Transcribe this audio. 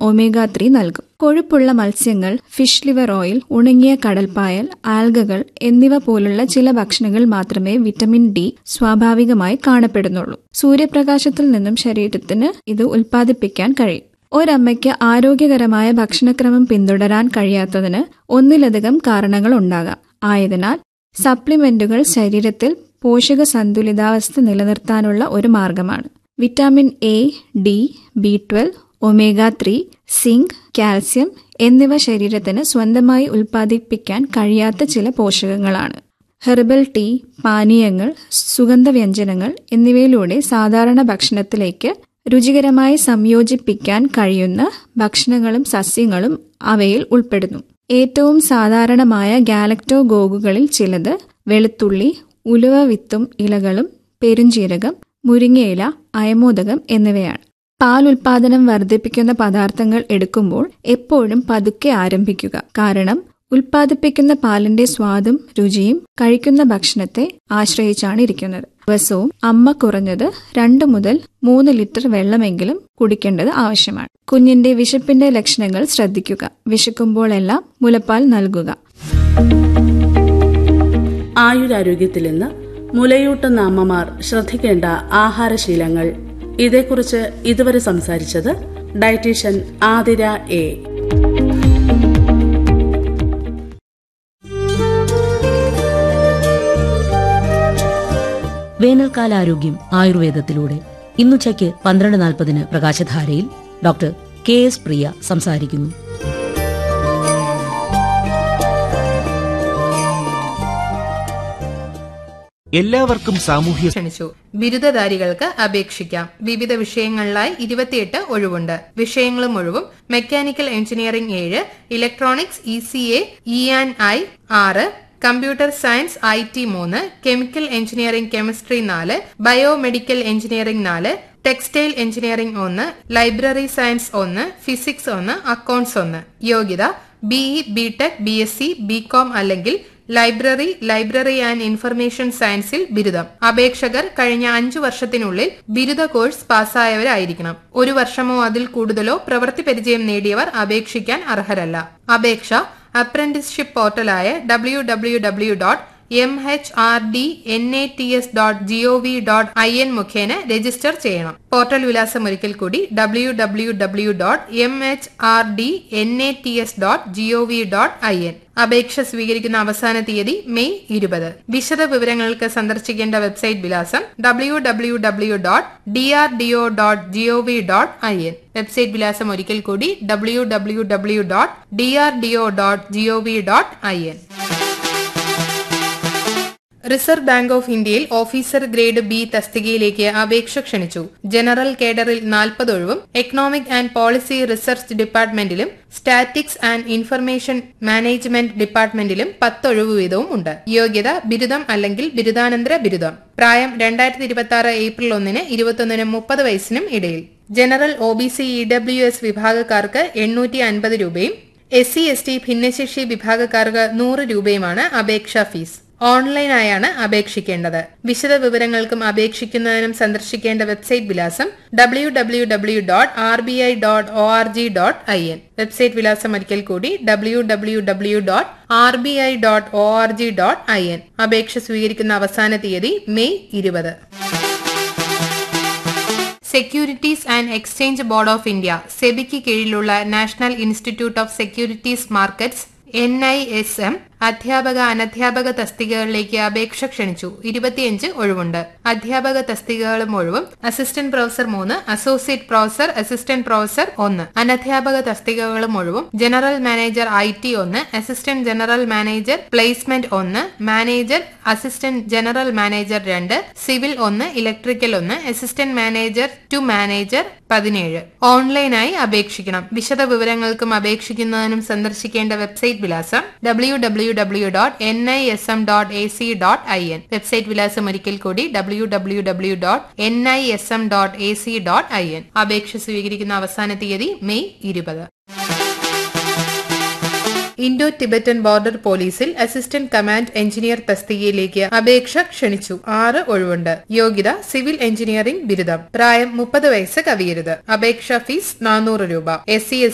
omega three നൽകും കൊഴുപ്പുള്ള മത്സ്യങ്ങൾ fish liver oil ഉണങ്ങിയ കടൽപ്പായൽ ആൽഗകൾ എന്നിവ പോലുള്ള ചില ഭക്ഷണങ്ങൾ മാത്രമേ വിറ്റമിൻ ഡി സ്വാഭാവികമായി കാണപ്പെടുന്നുള്ളൂ സൂര്യപ്രകാശത്തിൽ നിന്നും ശരീരത്തിന് ഇത് ഉൽപ്പാദിപ്പിക്കാൻ കഴിയും ഒരമ്മയ്ക്ക് ആരോഗ്യകരമായ ഭക്ഷണക്രമം പിന്തുടരാൻ കഴിയാത്തതിന് ഒന്നിലധികം കാരണങ്ങൾ ഉണ്ടാകാം ആയതിനാൽ സപ്ലിമെന്റുകൾ ശരീരത്തിൽ പോഷക സന്തുലിതാവസ്ഥ നിലനിർത്താനുള്ള ഒരു മാർഗമാണ് vitamin A D B twelve omega three zinc calcium എന്നിവ ശരീരത്തിന് സ്വന്തമായി ഉൽപ്പാദിപ്പിക്കാൻ കഴിയാത്ത ചില പോഷകങ്ങളാണ് ഹെർബൽ ടീ പാനീയങ്ങൾ സുഗന്ധവ്യഞ്ജനങ്ങൾ എന്നിവയിലൂടെ സാധാരണ ഭക്ഷണത്തിലേക്ക് രുചികരമായി സംയോജിപ്പിക്കാൻ കഴിയുന്ന ഭക്ഷണങ്ങളും സസ്യങ്ങളും അവയിൽ ഉൾപ്പെടുന്നു ഏറ്റവും സാധാരണമായ ഗാലക്ടോ ഗോഗുകളിൽ ചിലത് വെളുത്തുള്ളി ഉലുവ വിത്തും ഇലകളും പെരുംജീരകം മുരിങ്ങയില അയമോദകം എന്നിവയാണ് പാൽ ഉൽപാദനം വർദ്ധിപ്പിക്കുന്ന പദാർത്ഥങ്ങൾ എടുക്കുമ്പോൾ എപ്പോഴും പതുക്കെ ആരംഭിക്കുക കാരണം ഉൽപ്പാദിപ്പിക്കുന്ന പാലിന്റെ സ്വാദും രുചിയും കഴിക്കുന്ന ഭക്ഷണത്തെ ആശ്രയിച്ചാണ് ഇരിക്കുന്നത് ദിവസവും അമ്മ കുറഞ്ഞത് രണ്ട് മുതൽ മൂന്ന് ലിറ്റർ വെള്ളമെങ്കിലും കുടിക്കേണ്ടത് ആവശ്യമാണ് കുഞ്ഞിന്റെ വിശപ്പിന്റെ ലക്ഷണങ്ങൾ ശ്രദ്ധിക്കുക വിശക്കുമ്പോഴെല്ലാം മുലപ്പാൽ നൽകുക ആയുരാരോഗ്യത്തിൽ നിന്ന് മുലയൂട്ടുന്ന അമ്മമാർ ശ്രദ്ധിക്കേണ്ട ആഹാരശീലങ്ങൾ ഇതേക്കുറിച്ച് ഇതുവരെ സംസാരിച്ചത് ഡയറ്റീഷ്യൻ ആതിര എ വേനൽക്കാലാരോഗ്യം ആയുർവേദത്തിലൂടെ ഇന്നുച്ചയ്ക്ക് പന്ത്രണ്ട് നാൽപ്പതിന് പ്രകാശധാരയിൽ ഡോക്ടർ കെ എസ് പ്രിയ സംസാരിക്കുന്നു എല്ലാവർക്കും സാമൂഹ്യ ക്ഷണിച്ചു ബിരുദധാരികൾക്ക് അപേക്ഷിക്കാം വിവിധ വിഷയങ്ങളിലായി ഇരുപത്തിയെട്ട് ഒഴിവുണ്ട് വിഷയങ്ങളും ഒഴിവും മെക്കാനിക്കൽ എഞ്ചിനീയറിംഗ് ഏഴ് electronics E C A E and I ആറ് കമ്പ്യൂട്ടർ സയൻസ് ഐ ടി മൂന്ന് കെമിക്കൽ എഞ്ചിനീയറിംഗ് കെമിസ്ട്രി നാല് ബയോമെഡിക്കൽ എഞ്ചിനീയറിംഗ് നാല് ടെക്സ്റ്റൈൽ എഞ്ചിനീയറിംഗ് ഒന്ന് ലൈബ്രറി സയൻസ് ഒന്ന് ഫിസിക്സ് ഒന്ന് അക്കൌണ്ട്സ് ഒന്ന് യോഗ്യത BE BTech B S C BCom അല്ലെങ്കിൽ ലൈബ്രറി ലൈബ്രറി ആൻഡ് ഇൻഫർമേഷൻ സയൻസിൽ ബിരുദം അപേക്ഷകർ കഴിഞ്ഞ അഞ്ചു വർഷത്തിനുള്ളിൽ ബിരുദ കോഴ്സ് പാസ്സായവരായിരിക്കണം ഒരു വർഷമോ അതിൽ കൂടുതലോ പ്രവൃത്തി പരിചയം നേടിയവർ അപേക്ഷിക്കാൻ അർഹരല്ല അപേക്ഷ അപ്രന്റീസ്ഷിപ്പ് പോർട്ടലായ W W W dot M H R D N A T S dot G O V dot I N മുഖേന രജിസ്റ്റർ ചെയ്യണം പോർട്ടൽ വിലാസം ഒരിക്കൽ കൂടി W W W dot M H R D N A T S dot G O V dot I N അപേക്ഷ സ്വീകരിക്കുന്ന അവസാന തീയതി May ഇരുപത് വിശദ വിവരങ്ങൾക്ക് സന്ദർശിക്കേണ്ട വെബ്സൈറ്റ് വിലാസം W W W dot D R D O dot G O V dot I N website വിലാസം ഒരിക്കൽ കൂടി W W W dot D R D O dot G O V dot I N reserve bank of ഇന്ത്യയിൽ officer grade B തസ്തികയിലേക്ക് അപേക്ഷ ക്ഷണിച്ചു general കേഡറിൽ നാൽപ്പത് ഒഴിവും എക്കണോമിക് ആൻഡ് പോളിസി റിസർച്ച് ഡിപ്പാർട്ട്മെന്റിലും സ്റ്റാറ്റിക്സ് ആൻഡ് ഇൻഫർമേഷൻ മാനേജ്മെന്റ് ഡിപ്പാർട്ട്മെന്റിലും പത്ത് ഒഴിവ് വീതവും ഉണ്ട് യോഗ്യത ബിരുദം അല്ലെങ്കിൽ ബിരുദാനന്തര ബിരുദം പ്രായം രണ്ടായിരത്തി ഇരുപത്തി ആറ് ഏപ്രിൽ ഒന്നിന് ഇരുപത്തൊന്നിനും മുപ്പത് വയസ്സിനും ഇടയിൽ general O B C E W S വിഭാഗക്കാർക്ക് എണ്ണൂറ്റി അൻപത് രൂപയും എസ് സി എസ് ടി ഭിന്നശേഷി വിഭാഗക്കാർക്ക് നൂറ് രൂപയുമാണ് അപേക്ഷാ ഫീസ് ഓൺലൈനായാണ് അപേക്ഷിക്കേണ്ടത് വിശദ വിവരങ്ങൾക്കും അപേക്ഷിക്കുന്നതിനും സന്ദർശിക്കേണ്ട വെബ്സൈറ്റ് വിലാസം W W W dot R B I dot O R G dot I N website വിലാസം ഒരിക്കൽ കൂടി W W W dot R B I dot O R G dot I N അപേക്ഷ സ്വീകരിക്കുന്ന അവസാന തീയതി മെയ് ഇരുപത് securities and exchange board of India സെബിക്ക് കീഴിലുള്ള national institute of securities markets N I S M അധ്യാപക അനധ്യാപക തസ്തികകളിലേക്ക് അപേക്ഷ ക്ഷണിച്ചു ഇരുപത്തിയഞ്ച് ഒഴിവുണ്ട് അധ്യാപക തസ്തികകളും ഒഴിവും അസിസ്റ്റന്റ് പ്രൊഫസർ മൂന്ന് അസോസിയേറ്റ് പ്രൊഫസർ അസിസ്റ്റന്റ് പ്രൊഫസർ ഒന്ന് അനധ്യാപക തസ്തികകളും ഒഴിവും ജനറൽ മാനേജർ ഐ ടി ഒന്ന് അസിസ്റ്റന്റ് ജനറൽ മാനേജർ പ്ലേസ്മെന്റ് ഒന്ന് മാനേജർ അസിസ്റ്റന്റ് ജനറൽ മാനേജർ രണ്ട് സിവിൽ ഒന്ന് ഇലക്ട്രിക്കൽ ഒന്ന് അസിസ്റ്റന്റ് മാനേജർ ടു മാനേജർ പതിനേഴ് ഓൺലൈനായി അപേക്ഷിക്കണം വിശദ വിവരങ്ങൾക്കും അപേക്ഷിക്കുന്നതിനും സന്ദർശിക്കേണ്ട വെബ്സൈറ്റ് വിലാസം W W W dot N I S M dot A C dot I N website വിലാസം ഒരിക്കൽ കൂടി W W W dot N I S M dot A C dot I N അപേക്ഷ സ്വീകരിക്കുന്ന അവസാന തീയതി മെയ് ഇരുപത് Indo Tibetan border പോലീസിൽ assistant command engineer തസ്തികയിലേക്ക് അപേക്ഷ ക്ഷണിച്ചു ആറ് ഒഴിവുണ്ട് യോഗ്യത സിവിൽ എഞ്ചിനീയറിംഗ് ബിരുദം പ്രായം മുപ്പത് വയസ്സ് കവിയരുത് അപേക്ഷാ ഫീസ് നാനൂറ് രൂപ എസ് സി